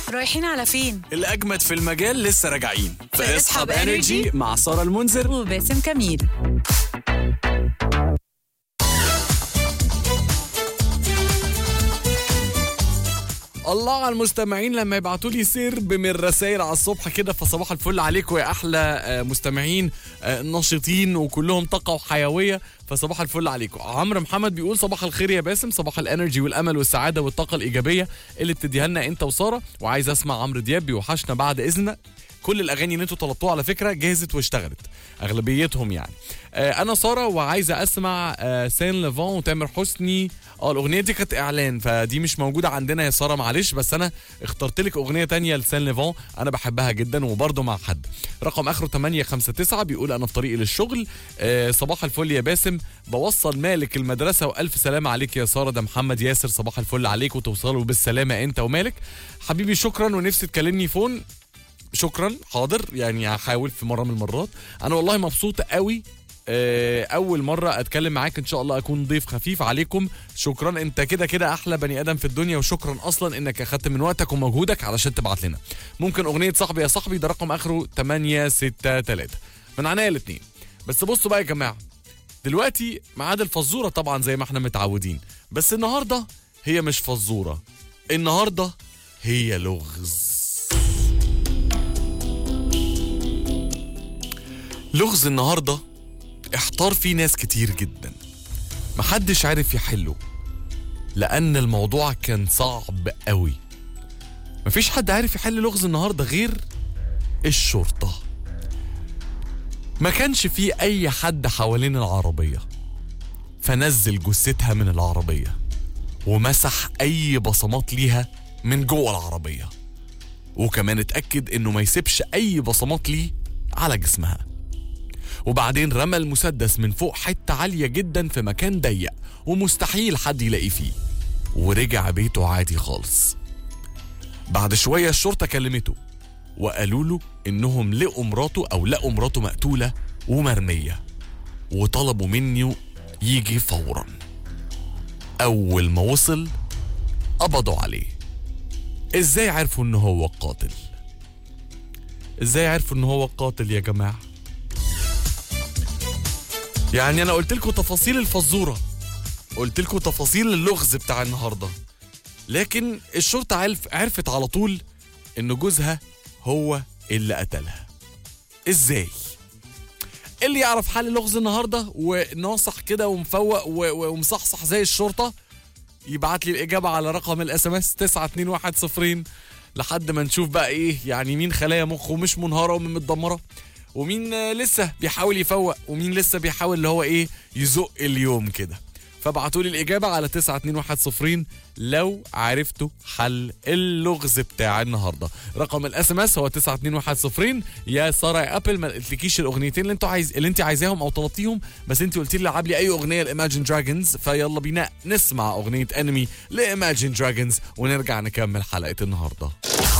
رايحين على فين؟ الأجمد في المجال لسه راجعين في اسحب انرجي Energy مع سارة المنذر وباسم كميل الله على المستمعين لما يبعتوا لي سرب من الرسائل على الصبح كده فصباح الفل عليكم يا احلى آه، مستمعين آه، نشيطين وكلهم طاقه وحيويه فصباح الفل عليكم عمرو محمد بيقول صباح الخير يا باسم صباح الانرجي والامل والسعاده والطاقه الايجابيه اللي بتديها لنا انت وساره وعايز اسمع عمرو دياب بيوحشنا بعد اذنك كل الاغاني اللي انتوا طلبتوها على فكره جهزت واشتغلت اغلبيتهم يعني آه انا ساره وعايزه اسمع آه سان ليفون وتامر حسني اه الاغنيه دي كانت اعلان فدي مش موجوده عندنا يا ساره معلش بس انا اخترت لك اغنيه تانية لسان ليفون انا بحبها جدا وبرضه مع حد رقم اخره 859 بيقول انا في طريقي للشغل آه صباح الفل يا باسم بوصل مالك المدرسه والف سلامه عليك يا ساره ده محمد ياسر صباح الفل عليك وتوصلوا بالسلامه انت ومالك حبيبي شكرا ونفسي تكلمني فون شكرا حاضر يعني هحاول في مره من المرات انا والله مبسوط قوي آه، اول مره اتكلم معاك ان شاء الله اكون ضيف خفيف عليكم شكرا انت كده كده احلى بني ادم في الدنيا وشكرا اصلا انك اخدت من وقتك ومجهودك علشان تبعت لنا ممكن اغنيه صاحبي يا صاحبي ده رقم اخره 863 من عناية الاثنين بس بصوا بقى يا جماعه دلوقتي ميعاد الفزوره طبعا زي ما احنا متعودين بس النهارده هي مش فزوره النهارده هي لغز لغز النهارده احتار فيه ناس كتير جدا محدش عارف يحله لأن الموضوع كان صعب قوي مفيش حد عارف يحل لغز النهارده غير الشرطة ما كانش فيه أي حد حوالين العربية فنزل جثتها من العربية ومسح أي بصمات ليها من جوه العربية وكمان اتأكد إنه ما يسيبش أي بصمات ليه على جسمها وبعدين رمى المسدس من فوق حتة عالية جدا في مكان ضيق ومستحيل حد يلاقي فيه ورجع بيته عادي خالص بعد شوية الشرطة كلمته وقالوا له إنهم لقوا مراته أو لقوا مراته مقتولة ومرمية وطلبوا منه يجي فورا أول ما وصل قبضوا عليه إزاي عرفوا إن هو القاتل إزاي عرفوا إن هو القاتل يا جماعة يعني انا قلت لكم تفاصيل الفزوره قلت لكم تفاصيل اللغز بتاع النهارده لكن الشرطه عرف عرفت على طول ان جوزها هو اللي قتلها ازاي اللي يعرف حل لغز النهارده وناصح كده ومفوق و- و- ومصحصح زي الشرطه يبعت لي الاجابه على رقم الاس ام اس 92110 لحد ما نشوف بقى ايه يعني مين خلايا مخه مش منهاره ومين متدمره ومين آه، لسه بيحاول يفوق ومين لسه بيحاول اللي هو ايه يزق اليوم كده فابعتوا لي الاجابه على 92110 لو عرفتوا حل اللغز بتاع النهارده رقم الاس ام اس هو 92110 يا ساره يا ابل ما قلتلكيش الاغنيتين اللي انتوا عايز اللي انت عايزاهم او طلبتيهم بس انت قلت لي لعب لي اي اغنيه لايماجين دراجونز فيلا بينا نسمع اغنيه انمي لايماجين دراجونز ونرجع نكمل حلقه النهارده